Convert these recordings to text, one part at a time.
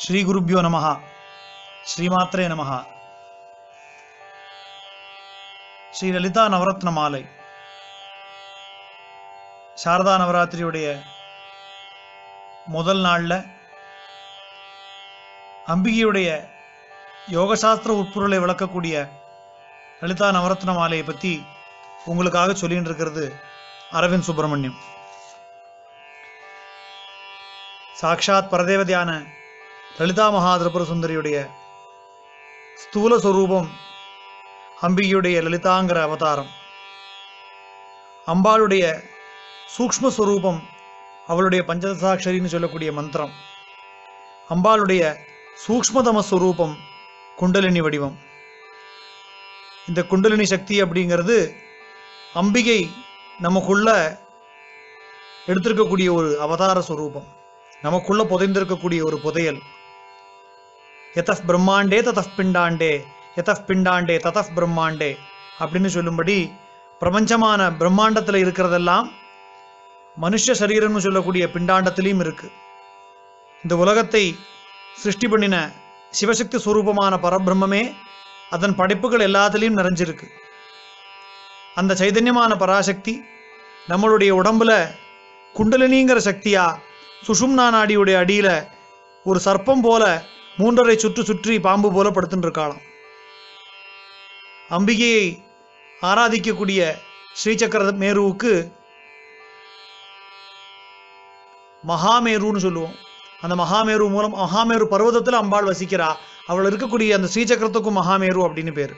ಶ್ರೀ ಗುರುಭ್ಯೋ ನಮಃ ಶ್ರೀಮಾತ್ರೇ ನಮಃ ஸ்ரீ லலிதா நவரத்ன மாலை சாரதா நவராத்திரியுடைய முதல் நாளில் அம்பிகையுடைய யோகசாஸ்திர உட்பொருளை விளக்கக்கூடிய லலிதா நவரத்ன மாலையை பற்றி உங்களுக்காக சொல்லிட்டு இருக்கிறது அரவிந்த் சுப்பிரமணியம் சாக்ஷாத் பரதேவதையான லலிதா மகாதிரபுர சுந்தரியுடைய ஸ்தூல சொரூபம் அம்பிகையுடைய லலிதாங்கிற அவதாரம் அம்பாளுடைய சூக்ஷ்ம ஸ்வரூபம் அவளுடைய பஞ்சதசாட்சரின்னு சொல்லக்கூடிய மந்திரம் அம்பாளுடைய சூக்ஷ்மதம ஸ்வரூபம் குண்டலினி வடிவம் இந்த குண்டலினி சக்தி அப்படிங்கிறது அம்பிகை நமக்குள்ள எடுத்திருக்கக்கூடிய ஒரு அவதார ஸ்வரூபம் நமக்குள்ள புதைந்திருக்கக்கூடிய ஒரு புதையல் எதஃப் பிரம்மாண்டே ததஃப் பிண்டாண்டே எதஃப் பிண்டாண்டே ததஃப் பிரம்மாண்டே அப்படின்னு சொல்லும்படி பிரபஞ்சமான பிரம்மாண்டத்தில் இருக்கிறதெல்லாம் மனுஷ சரீரம்னு சொல்லக்கூடிய பிண்டாண்டத்திலையும் இருக்கு இந்த உலகத்தை சிருஷ்டி பண்ணின சிவசக்தி ஸ்வரூபமான பரபிரம்மே அதன் படைப்புகள் எல்லாத்துலேயும் நிறைஞ்சிருக்கு அந்த சைதன்யமான பராசக்தி நம்மளுடைய உடம்புல குண்டலினிங்கிற சக்தியா சுஷும்னா நாடியுடைய அடியில ஒரு சர்ப்பம் போல மூன்றரை சுற்று சுற்றி பாம்பு போல படுத்துட்டு இருக்காளாம் அம்பிகையை ஆராதிக்கக்கூடிய ஸ்ரீசக்கர மேருவுக்கு மகாமேருன்னு சொல்லுவோம் அந்த மகாமேரு மூலம் மகாமேரு பர்வதத்தில் அம்பாள் வசிக்கிறா அவள் இருக்கக்கூடிய அந்த ஸ்ரீசக்கரத்துக்கும் மகாமேரு அப்படின்னு பேர்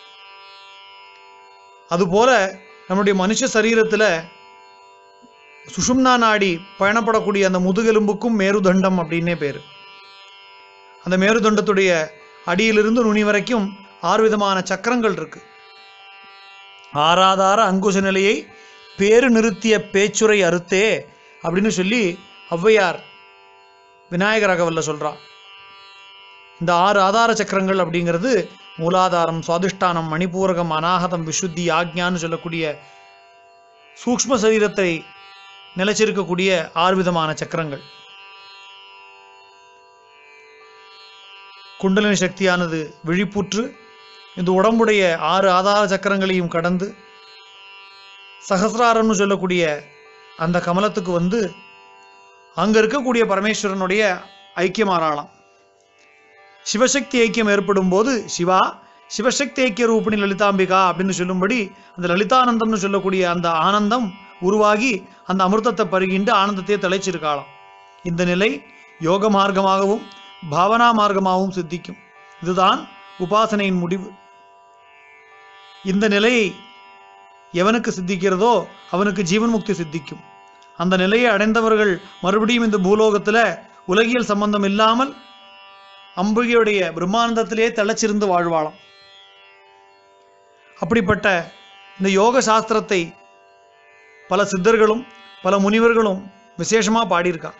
அதுபோல நம்முடைய மனுஷ சரீரத்தில் சுஷும்னா நாடி பயணப்படக்கூடிய அந்த முதுகெலும்புக்கும் மேருதண்டம் அப்படின்னே பேர் அந்த மேருதண்டத்துடைய அடியிலிருந்து நுனி வரைக்கும் ஆறு விதமான சக்கரங்கள் இருக்கு ஆராதார அங்குச நிலையை பேரு நிறுத்திய பேச்சுரை அறுத்தே அப்படின்னு சொல்லி ஔவையார் விநாயகர் ராகவல்ல சொல்றா இந்த ஆறு ஆதார சக்கரங்கள் அப்படிங்கிறது மூலாதாரம் சுவாதிஷ்டானம் மணிபூரகம் அநாகதம் விசுத்தி ஆக்ஞான்னு சொல்லக்கூடிய சூக்ஷ்ம சரீரத்தை நிலைச்சிருக்கக்கூடிய ஆறு விதமான சக்கரங்கள் குண்டலினி சக்தியானது விழிப்புற்று இந்த உடம்புடைய ஆறு ஆதார சக்கரங்களையும் கடந்து சகசிராரம்னு சொல்லக்கூடிய அந்த கமலத்துக்கு வந்து அங்க இருக்கக்கூடிய பரமேஸ்வரனுடைய ஐக்கியமாறாளாம் சிவசக்தி ஐக்கியம் ஏற்படும் போது சிவா சிவசக்தி ஐக்கிய ரூபிணி லலிதாம்பிகா அப்படின்னு சொல்லும்படி அந்த லலிதானந்தம்னு சொல்லக்கூடிய அந்த ஆனந்தம் உருவாகி அந்த அமிர்தத்தை பருகிண்டு ஆனந்தத்தை தலைச்சிருக்காளாம் இந்த நிலை யோக மார்க்கமாகவும் பாவனா மார்க்கமாகவும் சித்திக்கும் இதுதான் உபாசனையின் முடிவு இந்த நிலையை எவனுக்கு சித்திக்கிறதோ அவனுக்கு ஜீவன் முக்தி சித்திக்கும் அந்த நிலையை அடைந்தவர்கள் மறுபடியும் இந்த பூலோகத்தில் உலகியல் சம்பந்தம் இல்லாமல் அம்பிகையுடைய பிரம்மானந்தத்திலே தழைச்சிருந்து வாழ்வாளாம் அப்படிப்பட்ட இந்த யோக சாஸ்திரத்தை பல சித்தர்களும் பல முனிவர்களும் விசேஷமாக பாடியிருக்கா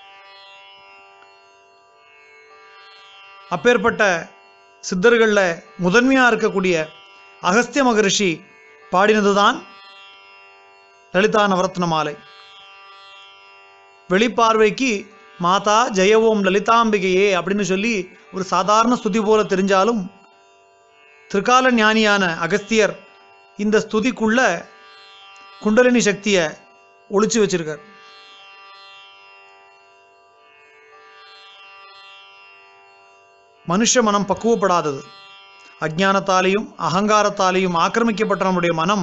அப்பேற்பட்ட சித்தர்களில் முதன்மையாக இருக்கக்கூடிய அகஸ்திய மகரிஷி பாடினதுதான் லலிதா நவரத்ன மாலை வெளிப்பார்வைக்கு மாதா ஜெயவோம் லலிதாம்பிகையே அப்படின்னு சொல்லி ஒரு சாதாரண ஸ்துதி போல தெரிஞ்சாலும் திரிகால ஞானியான அகஸ்தியர் இந்த ஸ்துதிக்குள்ள குண்டலினி சக்தியை ஒளிச்சு வச்சிருக்கார் மனுஷ மனம் பக்குவப்படாதது அஜானத்தாலேயும் அகங்காரத்தாலேயும் ஆக்கிரமிக்கப்பட்ட நம்முடைய மனம்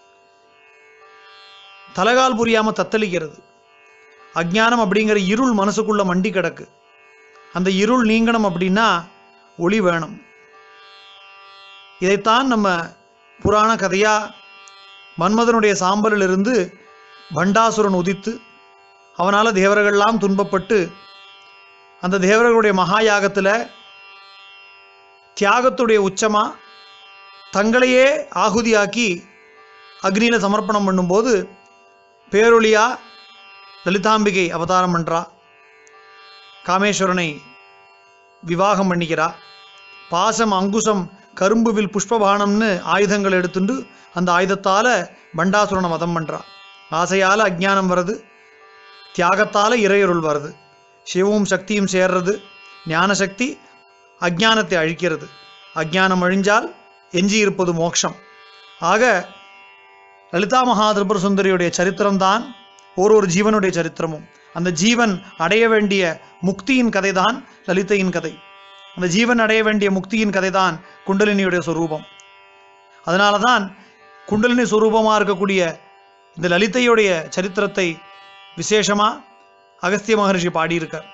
தலகால் புரியாம தத்தளிக்கிறது அஜ்ஞானம் அப்படிங்கிற இருள் மனசுக்குள்ள மண்டி கிடக்கு அந்த இருள் நீங்கணும் அப்படின்னா ஒளி வேணும் இதைத்தான் நம்ம புராண கதையா மன்மதனுடைய சாம்பலிலிருந்து பண்டாசுரன் உதித்து அவனால் தேவர்கள்லாம் துன்பப்பட்டு அந்த தேவர்களுடைய மகா யாகத்தில் தியாகத்துடைய உச்சமா தங்களையே ஆகுதியாக்கி அக்னியில சமர்ப்பணம் பண்ணும்போது பேரொளியா லலிதாம்பிகை அவதாரம் பண்றா காமேஸ்வரனை விவாகம் பண்ணிக்கிறா பாசம் அங்குசம் கரும்புவில் புஷ்பபானம்னு ஆயுதங்கள் எடுத்துண்டு அந்த ஆயுதத்தால பண்டாசுரனை வதம் பண்றா ஆசையால அஜ்ஞானம் வருது தியாகத்தால இறையருள் வருது சிவமும் சக்தியும் சேர்றது ஞானசக்தி அஜ்ஞானத்தை அழிக்கிறது அஜ்ஞானம் அழிஞ்சால் எஞ்சி இருப்பது மோட்சம் ஆக லலிதா மகா திரிபுர சுந்தரியுடைய சரித்திரம்தான் ஒரு ஒரு ஜீவனுடைய சரித்திரமும் அந்த ஜீவன் அடைய வேண்டிய முக்தியின் கதைதான் லலிதையின் கதை அந்த ஜீவன் அடைய வேண்டிய முக்தியின் கதைதான் குண்டலினியுடைய சொரூபம் அதனால தான் குண்டலினி சொரூபமாக இருக்கக்கூடிய இந்த லலிதையுடைய சரித்திரத்தை விசேஷமா அகஸ்திய மகரிஷி பாடியிருக்கார்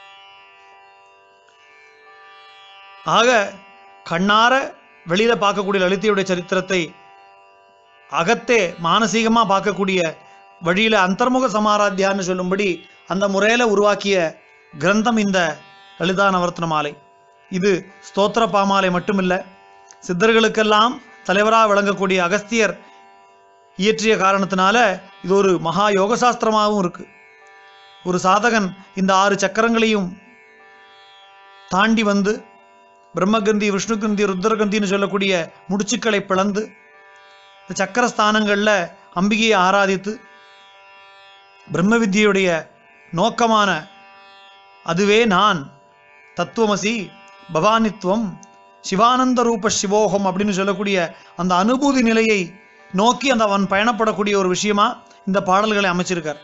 ஆக கண்ணார வெளியில பார்க்கக்கூடிய லலிதையுடைய சரித்திரத்தை அகத்தே மானசீகமா பார்க்கக்கூடிய வழியில அந்தர்முக சமாராத்தியான்னு சொல்லும்படி அந்த முறையில உருவாக்கிய கிரந்தம் இந்த லலிதா நவரத்ன மாலை இது ஸ்தோத்திர பாமாலை மட்டுமில்ல சித்தர்களுக்கெல்லாம் தலைவராக விளங்கக்கூடிய அகஸ்தியர் இயற்றிய காரணத்தினால இது ஒரு மகா யோக சாஸ்திரமாகவும் இருக்கு ஒரு சாதகன் இந்த ஆறு சக்கரங்களையும் தாண்டி வந்து பிரம்மகந்தி விஷ்ணுகந்தி ருத்ரகந்தின்னு சொல்லக்கூடிய முடிச்சுக்களை பிளந்து இந்த சக்கரஸ்தானங்களில் அம்பிகையை ஆராதித்து பிரம்ம வித்யையுடைய நோக்கமான அதுவே நான் தத்துவமசி பவானித்துவம் சிவானந்த ரூப சிவோகம் அப்படின்னு சொல்லக்கூடிய அந்த அனுபூதி நிலையை நோக்கி அந்த அவன் பயணப்படக்கூடிய ஒரு விஷயமா இந்த பாடல்களை அமைச்சிருக்கார்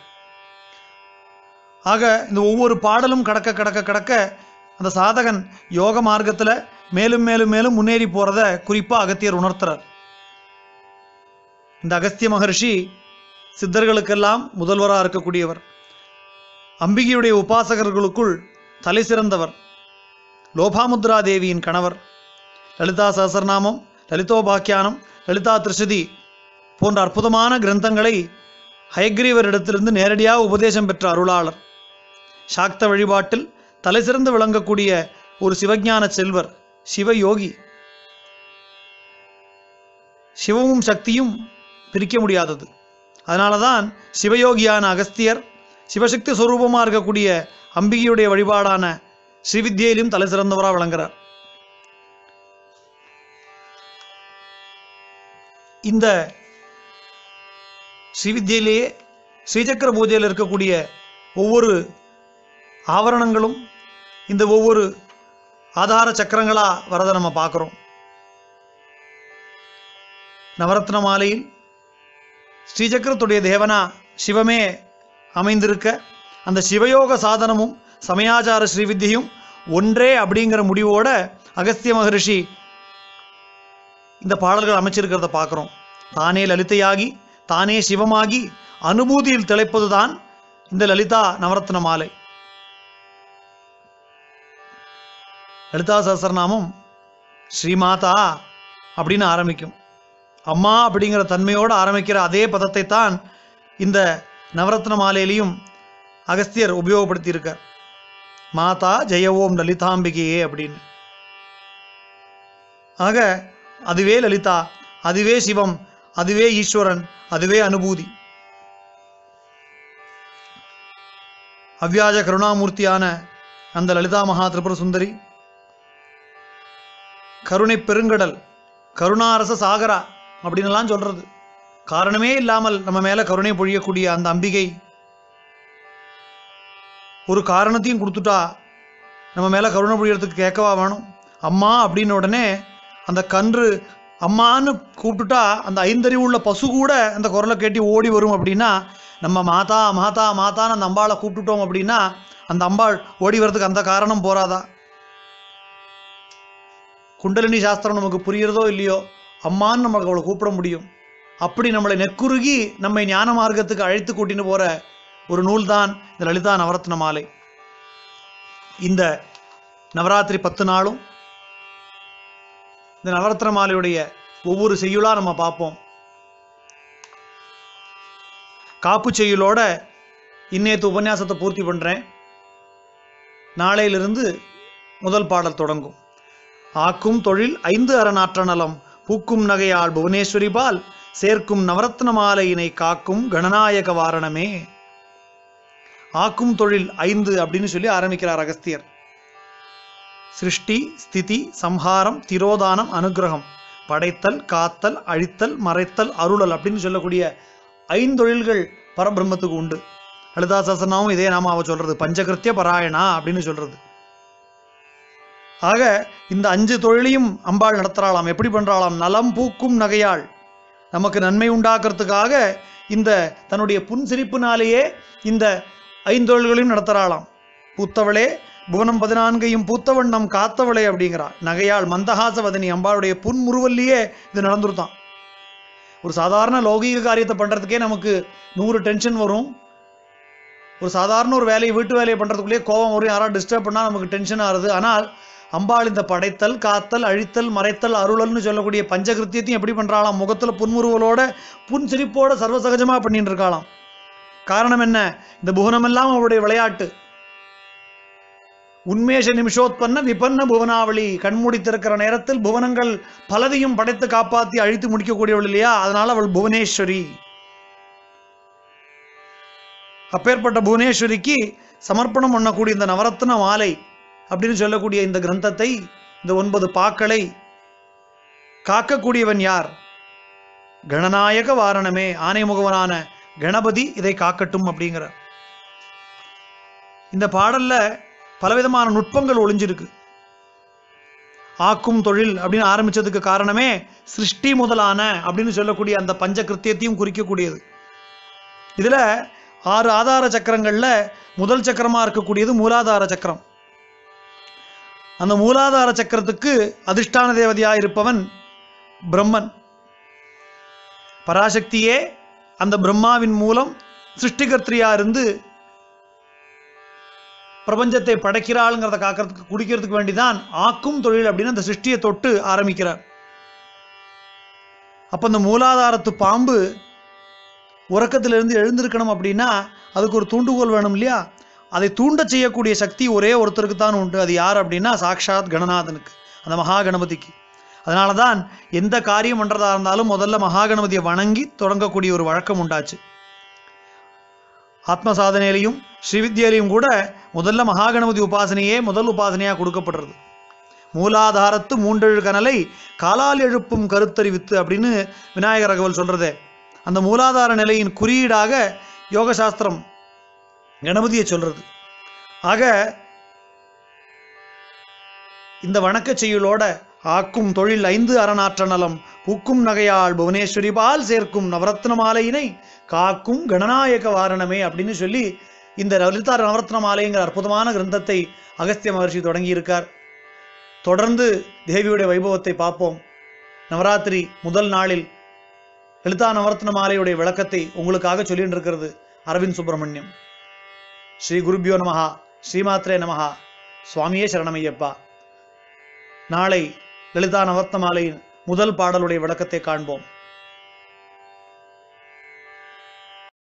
ஆக இந்த ஒவ்வொரு பாடலும் கடக்க கடக்க கடக்க அந்த சாதகன் யோக மார்க்கத்தில் மேலும் மேலும் மேலும் முன்னேறி போறத குறிப்பா அகத்தியர் உணர்த்துறார் இந்த அகஸ்திய மகர்ஷி சித்தர்களுக்கெல்லாம் முதல்வராக இருக்கக்கூடியவர் அம்பிகையுடைய உபாசகர்களுக்குள் தலை சிறந்தவர் லோபாமுத்ரா தேவியின் கணவர் லலிதா சஹஸ்ரநாமம் லலிதோபாக்கியானம் லலிதா திருஷதி போன்ற அற்புதமான கிரந்தங்களை ஹயக்ரீவரிடத்திலிருந்து நேரடியாக உபதேசம் பெற்ற அருளாளர் சாக்த வழிபாட்டில் தலைசிறந்து விளங்கக்கூடிய ஒரு சிவஞான செல்வர் சிவயோகி சிவமும் சக்தியும் பிரிக்க முடியாதது அதனால தான் சிவயோகியான அகஸ்தியர் சிவசக்தி சொரூபமாக இருக்கக்கூடிய அம்பிகையுடைய வழிபாடான ஸ்ரீவித்யிலும் தலை சிறந்தவராக விளங்குறார் இந்த ஸ்ரீவித்யிலேயே ஸ்ரீசக்கர பூஜையில் இருக்கக்கூடிய ஒவ்வொரு ஆவரணங்களும் இந்த ஒவ்வொரு ஆதார சக்கரங்களா வரதை நம்ம பார்க்குறோம் நவரத்ன மாலையில் ஸ்ரீசக்கரத்துடைய தேவனா சிவமே அமைந்திருக்க அந்த சிவயோக சாதனமும் சமயாச்சார ஸ்ரீவித்தியும் ஒன்றே அப்படிங்கிற முடிவோட அகஸ்திய மகரிஷி இந்த பாடல்கள் அமைச்சிருக்கிறத பார்க்குறோம் தானே லலிதையாகி தானே சிவமாகி அனுபூதியில் திளைப்பதுதான் இந்த லலிதா நவரத்ன மாலை லலிதா சஹஸ்ரநாமம் ஸ்ரீமாதா அப்படின்னு ஆரம்பிக்கும் அம்மா அப்படிங்கிற தன்மையோடு ஆரம்பிக்கிற அதே பதத்தை தான் இந்த நவரத்ன மாலையிலையும் அகஸ்தியர் உபயோகப்படுத்தியிருக்கார் மாதா ஜெய ஓம் லலிதாம்பிகையே அப்படின்னு ஆக அதுவே லலிதா அதுவே சிவம் அதுவே ஈஸ்வரன் அதுவே அனுபூதி அவ்யாஜ கருணாமூர்த்தியான அந்த லலிதா மகா திரிபுர சுந்தரி கருணை பெருங்கடல் கருணாரச சாகரா அப்படின்னுலாம் சொல்றது காரணமே இல்லாமல் நம்ம மேல கருணை பொழியக்கூடிய அந்த அம்பிகை ஒரு காரணத்தையும் கொடுத்துட்டா நம்ம மேல கருணை பொழியறதுக்கு கேட்கவா வேணும் அம்மா அப்படின்னு உடனே அந்த கன்று அம்மான்னு கூப்பிட்டுட்டா அந்த ஐந்தறிவுள்ள பசு கூட அந்த குரலை கேட்டி ஓடி வரும் அப்படின்னா நம்ம மாதா மாதா மாதான்னு அந்த அம்பாளை கூப்பிட்டுட்டோம் அப்படின்னா அந்த அம்பாள் ஓடி வர்றதுக்கு அந்த காரணம் போறாதா குண்டலினி சாஸ்திரம் நமக்கு புரியுறதோ இல்லையோ அம்மான்னு நம்மளுக்கு அவளை கூப்பிட முடியும் அப்படி நம்மளை நெக்குருகி நம்மை ஞான மார்க்கத்துக்கு அழைத்து கூட்டின்னு போற ஒரு நூல் தான் இந்த லலிதா நவரத்ன மாலை இந்த நவராத்திரி பத்து நாளும் இந்த நவரத்ன மாலையுடைய ஒவ்வொரு செய்யுளா நம்ம பார்ப்போம் காப்பு செய்யுளோட இன்னேத்து உபன்யாசத்தை பூர்த்தி பண்றேன் நாளையிலிருந்து முதல் பாடல் தொடங்கும் ஆக்கும் தொழில் ஐந்து அரணாற்ற நலம் பூக்கும் நகையாள் புவனேஸ்வரி பால் சேர்க்கும் நவரத்ன மாலையினை காக்கும் கணநாயக வாரணமே ஆக்கும் தொழில் ஐந்து அப்படின்னு சொல்லி ஆரம்பிக்கிறார் அகஸ்தியர் சிருஷ்டி ஸ்திதி சம்ஹாரம் திரோதானம் அனுக்கிரகம் படைத்தல் காத்தல் அழித்தல் மறைத்தல் அருளல் அப்படின்னு சொல்லக்கூடிய ஐந்தொழில்கள் பரபிரம்மத்துக்கு உண்டு லலிதா சசனாவும் இதே நாம அவ சொல்றது பஞ்சகிருத்திய பராயணா அப்படின்னு சொல்றது ஆக இந்த அஞ்சு தொழிலையும் அம்பாள் நடத்துறாளாம் எப்படி பண்றாளாம் நலம் பூக்கும் நகையாள் நமக்கு நன்மை உண்டாக்குறதுக்காக இந்த தன்னுடைய புன்சிரிப்பினாலேயே இந்த ஐந்தொழில்களையும் நடத்துறாளாம் பூத்தவளே புவனம் பதினான்கையும் பூத்தவண்ணம் காத்தவளே அப்படிங்கிறா நகையாள் மந்தஹாசவதனி அம்பாளுடைய புன்முறுவல்லையே இது நடந்துருத்தான் ஒரு சாதாரண லௌகீக காரியத்தை பண்றதுக்கே நமக்கு நூறு டென்ஷன் வரும் ஒரு சாதாரண ஒரு வேலையை வீட்டு வேலையை பண்றதுக்குள்ளேயே கோபம் வரும் யாராவது டிஸ்டர்ப் பண்ணா நமக்கு டென்ஷன் ஆகுது ஆனால் அம்பாள் இந்த படைத்தல் காத்தல் அழித்தல் மறைத்தல் அருளல்னு சொல்லக்கூடிய பஞ்சகிருத்தியத்தையும் எப்படி பண்றாளாம் முகத்துல புன்முறுவலோட புன்சிரிப்போட சர்வசகஜமா பண்ணிட்டு இருக்காளாம் காரணம் என்ன இந்த புவனமெல்லாம் அவருடைய விளையாட்டு உன்மேஷ நிமிஷோத்பன்ன விபன்ன புவனாவளி கண்மூடி திறக்கிற நேரத்தில் புவனங்கள் பலதையும் படைத்து காப்பாத்தி அழித்து முடிக்கக்கூடியவள் இல்லையா அதனால அவள் புவனேஸ்வரி அப்பேற்பட்ட புவனேஸ்வரிக்கு சமர்ப்பணம் பண்ணக்கூடிய இந்த நவரத்ன மாலை அப்படின்னு சொல்லக்கூடிய இந்த கிரந்தத்தை இந்த ஒன்பது பாக்களை காக்கக்கூடியவன் யார் கணநாயக வாரணமே ஆனைமுகவனான கணபதி இதை காக்கட்டும் அப்படிங்கிற இந்த பாடல்ல பலவிதமான நுட்பங்கள் ஒளிஞ்சிருக்கு ஆக்கும் தொழில் அப்படின்னு ஆரம்பிச்சதுக்கு காரணமே சிருஷ்டி முதலான அப்படின்னு சொல்லக்கூடிய அந்த பஞ்ச கிருத்தியத்தையும் குறிக்கக்கூடியது இதுல ஆறு ஆதார சக்கரங்கள்ல முதல் சக்கரமா இருக்கக்கூடியது மூலாதார சக்கரம் அந்த மூலாதார சக்கரத்துக்கு அதிஷ்டான தேவதையா இருப்பவன் பிரம்மன் பராசக்தியே அந்த பிரம்மாவின் மூலம் சிருஷ்டிகர்த்திரியா இருந்து பிரபஞ்சத்தை படைக்கிறாளுங்கிறத காக்கிறதுக்கு குடிக்கிறதுக்கு வேண்டிதான் ஆக்கும் தொழில் அப்படின்னு அந்த சிருஷ்டியை தொட்டு ஆரம்பிக்கிறார் அப்ப அந்த மூலாதாரத்து பாம்பு உறக்கத்திலிருந்து எழுந்திருக்கணும் அப்படின்னா அதுக்கு ஒரு தூண்டுகோல் வேணும் இல்லையா அதை தூண்ட செய்யக்கூடிய சக்தி ஒரே ஒருத்தருக்கு தான் உண்டு அது யார் அப்படின்னா சாக்ஷாத் கணநாதனுக்கு அந்த மகா கணபதிக்கு அதனால தான் எந்த காரியம் பண்றதா இருந்தாலும் முதல்ல மகா கணபதியை வணங்கி தொடங்கக்கூடிய ஒரு வழக்கம் உண்டாச்சு ஆத்ம சாதனையிலையும் ஸ்ரீவித்யிலையும் கூட முதல்ல மகாகணபதி உபாசனையே முதல் உபாசனையாக கொடுக்கப்படுறது மூலாதாரத்து மூன்றெழு கனலை காலால் எழுப்பும் கருத்தறிவித்து அப்படின்னு விநாயகர் ரகவல் சொல்றதே அந்த மூலாதார நிலையின் குறியீடாக யோக சாஸ்திரம் கணபதியை சொல்றது ஆக இந்த வணக்கச் செய்யுளோட ஆக்கும் தொழில் ஐந்து அரணாற்ற நலம் பூக்கும் நகையாள் புவனேஸ்வரி பால் சேர்க்கும் நவரத்ன மாலையினை காக்கும் கணநாயக வாரணமே அப்படின்னு சொல்லி இந்த லலிதா நவரத்ன மாலைங்கிற அற்புதமான கிரந்தத்தை அகஸ்திய மகர்ஷி தொடங்கியிருக்கார் தொடர்ந்து தேவியுடைய வைபவத்தை பார்ப்போம் நவராத்திரி முதல் நாளில் லலிதா நவரத்ன மாலையுடைய விளக்கத்தை உங்களுக்காக சொல்லிட்டு இருக்கிறது அரவிந்த் சுப்பிரமணியம் ஸ்ரீ குருபியோ நமஹா ஸ்ரீமாத்ரே நமஹா சுவாமியே சரணமையப்பா நாளை லலிதா நவரத்ன மாலையின் முதல் பாடலுடைய விளக்கத்தை காண்போம்